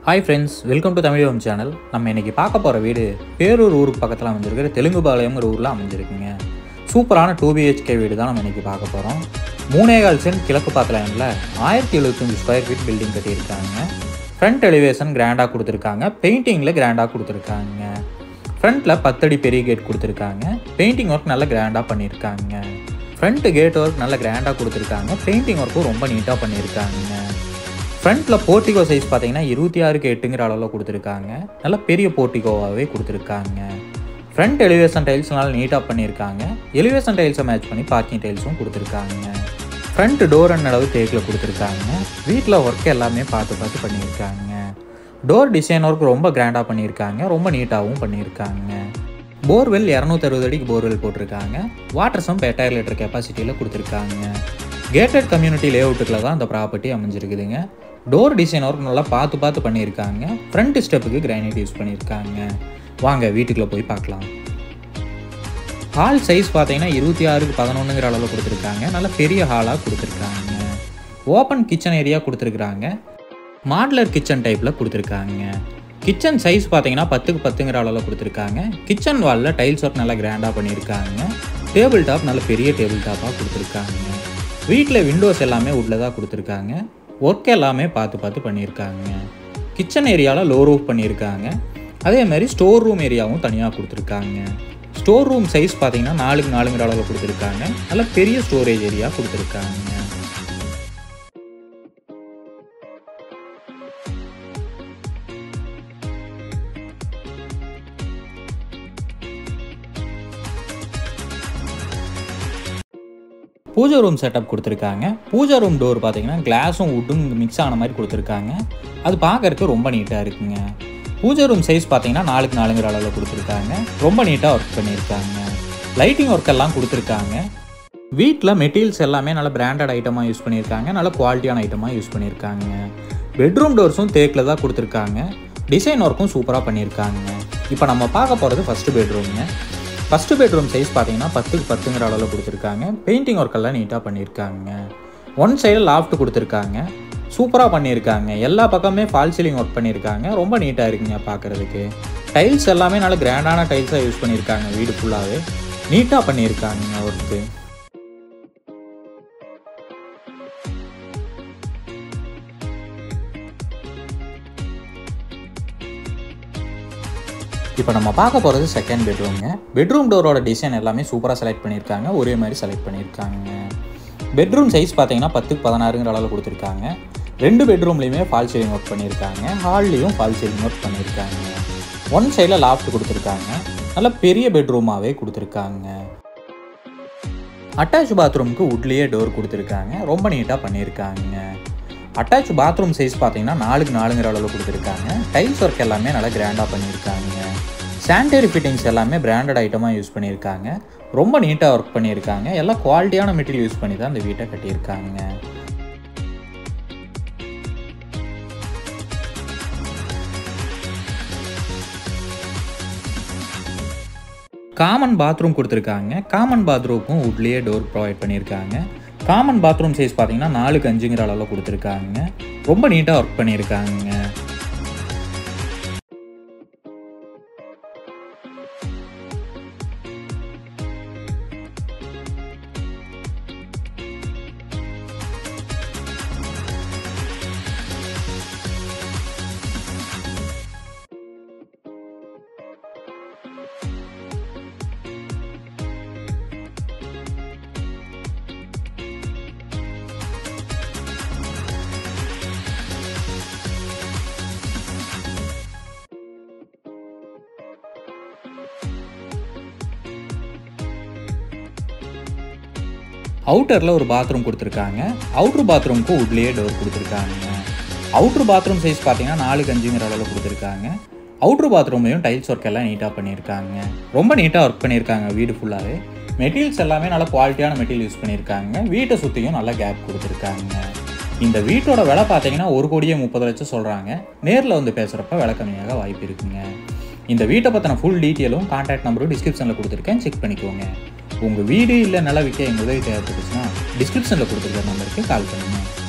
hi friends welcome to Tamil home channel நம்ம இன்னைக்கு பார்க்க போகிற வீடு பேரூர் ஊருக்கு பக்கத்தில் அமைஞ்சிருக்கிற தெலுங்குபாளையம்ங்கிற ஊரில் அமைஞ்சிருக்குங்க சூப்பரான டூ பிஹெச்கே வீடு தான் நம்ம இன்னைக்கு பார்க்க போகிறோம் மூணே கால் சென்ட் கிழக்கு பார்க்கலாம்ல ஆயிரத்தி எழுபத்தஞ்சு ஸ்கொயர் ஃபீட் பில்டிங் கட்டியிருக்காங்க ஃப்ரண்ட் எலிவேஷன் கிராண்டாக கொடுத்துருக்காங்க பெயிண்டிங்கில் கிராண்டாக கொடுத்துருக்காங்க ஃப்ரண்ட்டில் பத்தடி பெரிய கேட் கொடுத்துருக்காங்க பெயிண்டிங் ஒர்க் நல்லா கிராண்டாக பண்ணியிருக்காங்க ஃப்ரண்ட் கேட் ஒர்க் நல்லா கிராண்டாக கொடுத்துருக்காங்க பெயிண்டிங் ஒர்க்கும் ரொம்ப நீட்டாக பண்ணியிருக்காங்க ஃப்ரண்ட்டில் போர்ட்டிகோ சைஸ் பார்த்தீங்கன்னா இருபத்தி ஆறுக்கு எட்டுங்கிற அளவில் கொடுத்துருக்காங்க நல்ல பெரிய போர்ட்டிகோவாகவே கொடுத்துருக்காங்க ஃப்ரண்ட் எலிவேஷன் டைல்ஸ் நல்லா நீட்டாக பண்ணியிருக்காங்க எலிவேஷன் டைல்ஸை மேட்ச் பண்ணி பார்க்கிங் டைல்ஸும் கொடுத்துருக்காங்க ஃப்ரண்ட் டோர் அண்ட் அளவு தேக்கில் கொடுத்துருக்காங்க வீட்டில் ஒர்க் எல்லாமே பார்த்து பார்த்து பண்ணியிருக்காங்க டோர் டிசைன் ஒர்க் ரொம்ப கிராண்டாக பண்ணியிருக்காங்க ரொம்ப நீட்டாகவும் பண்ணியிருக்காங்க போர்வெல் இரநூத்தறுபது அடிக்கு போர்வெல் போட்டிருக்காங்க வாட்டர் சம்ப் எட்டாயிரம் லிட்டர் கெப்பாசிட்டியில் கொடுத்துருக்காங்க கேட்டட் கம்யூனிட்டி லேஅவுட்டுக்குள்ள தான் அந்த ப்ராப்பர்ட்டி அமைஞ்சிருக்குதுங்க டோர் டிசைன் ஒர்க் நல்லா பார்த்து பார்த்து பண்ணியிருக்காங்க ஃப்ரண்ட் ஸ்டெப்புக்கு கிரானைட் யூஸ் பண்ணியிருக்காங்க வாங்க வீட்டுக்குள்ளே போய் பார்க்கலாம் ஹால் சைஸ் பார்த்தீங்கன்னா இருபத்தி ஆறுக்கு பதினொன்றுங்கிற அளவில் கொடுத்துருக்காங்க நல்ல பெரிய ஹாலாக கொடுத்துருக்காங்க ஓப்பன் கிச்சன் ஏரியா கொடுத்துருக்குறாங்க மாடலர் கிச்சன் டைப்பில் கொடுத்துருக்காங்க கிச்சன் சைஸ் பார்த்தீங்கன்னா பத்துக்கு பத்துங்கிற அளவில் கொடுத்துருக்காங்க கிச்சன் வாலில் டைல்ஸ் ஒர்க் நல்லா கிராண்டாக பண்ணியிருக்காங்க டேபிள் டாப் நல்ல பெரிய டேபிள் டாப்பாக கொடுத்துருக்காங்க வீட்டில் விண்டோஸ் எல்லாமே உள்ள தான் கொடுத்துருக்காங்க ஒர்க் எல்லாமே பார்த்து பார்த்து பண்ணியிருக்காங்க கிச்சன் ஏரியாவில் லோ ரூஃப் பண்ணியிருக்காங்க அதே மாதிரி ஸ்டோர் ரூம் ஏரியாவும் தனியாக கொடுத்துருக்காங்க ஸ்டோர் ரூம் சைஸ் பார்த்தீங்கன்னா நாலுக்கு நாலுங்கிற அளவில் கொடுத்துருக்காங்க நல்ல பெரிய ஸ்டோரேஜ் ஏரியா கொடுத்துருக்காங்க பூஜை ரூம் செட்டப் கொடுத்துருக்காங்க பூஜை ரூம் டோர் பார்த்தீங்கன்னா கிளாஸும் வுட்டும் மிக்ஸ் ஆன மாதிரி கொடுத்துருக்காங்க அது பார்க்கறதுக்கு ரொம்ப நீட்டாக இருக்குங்க பூஜை ரூம் சைஸ் பார்த்தீங்கன்னா நாலுக்கு நாலுங்கிற அளவில் கொடுத்துருக்காங்க ரொம்ப நீட்டாக ஒர்க் பண்ணியிருக்காங்க லைட்டிங் ஒர்க் எல்லாம் கொடுத்துருக்காங்க வீட்டில் மெட்டீரியல்ஸ் எல்லாமே நல்ல பிராண்டட் ஐட்டமாக யூஸ் பண்ணியிருக்காங்க நல்ல குவாலிட்டியான ஐட்டமாக யூஸ் பண்ணியிருக்காங்க பெட்ரூம் டோர்ஸும் தேக்கில் தான் கொடுத்துருக்காங்க டிசைன் ஒர்க்கும் சூப்பராக பண்ணியிருக்காங்க இப்போ நம்ம பார்க்க போகிறது ஃபஸ்ட்டு பெட்ரூம்ங்க ஃபஸ்ட்டு பெட்ரூம் சைஸ் பார்த்தீங்கன்னா பத்துக்கு பத்துங்கிற அளவில் கொடுத்துருக்காங்க பெயிண்டிங் ஒர்க் எல்லாம் நீட்டாக பண்ணியிருக்காங்க ஒன் சைடு லாஃப்ட் கொடுத்துருக்காங்க சூப்பராக பண்ணியிருக்காங்க எல்லா பக்கமே ஃபால் சீலிங் ஒர்க் பண்ணியிருக்காங்க ரொம்ப நீட்டாக இருக்குங்க பார்க்குறதுக்கு டைல்ஸ் எல்லாமே நல்ல கிராண்டான டைல்ஸாக யூஸ் பண்ணியிருக்காங்க வீடு ஃபுல்லாகவே நீட்டாக பண்ணியிருக்காங்க ஒர்க்கு இப்போ நம்ம பார்க்க போகிறது செகண்ட் பெட்ரூம்ங்க பெட்ரூம் டோரோட டிசைன் எல்லாமே சூப்பராக செலக்ட் பண்ணியிருக்காங்க ஒரே மாதிரி செலக்ட் பண்ணியிருக்காங்க பெட்ரூம் சைஸ் பார்த்தீங்கன்னா பத்துக்கு பதினாறுங்கிற அளவில் கொடுத்துருக்காங்க ரெண்டு பெட்ரூம்லேயுமே ஃபால் சீலிங் ஒர்க் பண்ணியிருக்காங்க ஹால்லையும் ஃபால் சீலிங் ஒர்க் பண்ணியிருக்காங்க ஒன் சைடில் லாஃப்ட் கொடுத்துருக்காங்க நல்ல பெரிய பெட்ரூமாகவே கொடுத்துருக்காங்க அட்டாச் பாத்ரூமுக்கு உட்லேயே டோர் கொடுத்துருக்காங்க ரொம்ப நீட்டாக பண்ணியிருக்காங்க அட்டாச் பாத்ரூம் சைஸ் பார்த்தீங்கன்னா நாலுக்கு நாலுங்கிற அளவில் கொடுத்துருக்காங்க டைல்ஸ் ஒர்க் எல்லாமே நல்லா கிராண்டாக பண்ணியிருக்காங்க சானிடரி ஃபிட்டிங்ஸ் எல்லாமே பிராண்டட் ஐட்டமாக யூஸ் பண்ணியிருக்காங்க ரொம்ப நீட்டாக ஒர்க் பண்ணியிருக்காங்க எல்லாம் குவாலிட்டியான மெட்டீரியல் யூஸ் பண்ணி தான் இந்த வீட்டை கட்டியிருக்காங்க காமன் பாத்ரூம் கொடுத்துருக்காங்க காமன் பாத்ரூமுக்கும் உட்லேயே டோர் ப்ரொவைட் பண்ணியிருக்காங்க காமன் பாத்ரூம் சைஸ் பார்த்தீங்கன்னா நாலுக்கு அஞ்சுங்கிற அளவில் கொடுத்துருக்காங்க ரொம்ப நீட்டாக ஒர்க் பண்ணியிருக்காங்க அவுட்டரில் ஒரு பாத்ரூம் கொடுத்துருக்காங்க அவுட்ரு பாத்ரூமுக்கு உட்லேயே டோர் கொடுத்துருக்காங்க அவுட்ரு பாத்ரூம் சைஸ் பார்த்தீங்கன்னா நாலுக்கு அஞ்சுங்கிற அளவில் கொடுத்துருக்காங்க அவுட்ரு பாத்ரூம்லையும் டைல்ஸ் ஒர்க் எல்லாம் நீட்டாக பண்ணியிருக்காங்க ரொம்ப நீட்டாக ஒர்க் பண்ணியிருக்காங்க வீடு ஃபுல்லாகவே மெட்டீரியல்ஸ் எல்லாமே நல்ல குவாலிட்டியான மெட்டீரியல் யூஸ் பண்ணியிருக்காங்க வீட்டை சுற்றியும் நல்ல கேப் கொடுத்துருக்காங்க இந்த வீட்டோட விலை பார்த்தீங்கன்னா ஒரு கோடியே முப்பது லட்சம் சொல்கிறாங்க நேரில் வந்து பேசுகிறப்ப விலை கம்மியாக வாய்ப்பு இருக்குங்க இந்த வீட்டை பற்றின ஃபுல் டீட்டெயிலும் கான்டாக்ட் நம்பரும் டிஸ்கிரிப்ஷனில் கொடுத்துருக்கேன் செக் பண்ணிக்கோங்க உங்கள் வீடு இல்லை நில விற்க எங்கள் உதவி தேவைப்பட்டுச்சுன்னா டிஸ்கிரிப்ஷனில் கொடுத்துருக்க நம்பருக்கு கால் பண்ணுங்கள்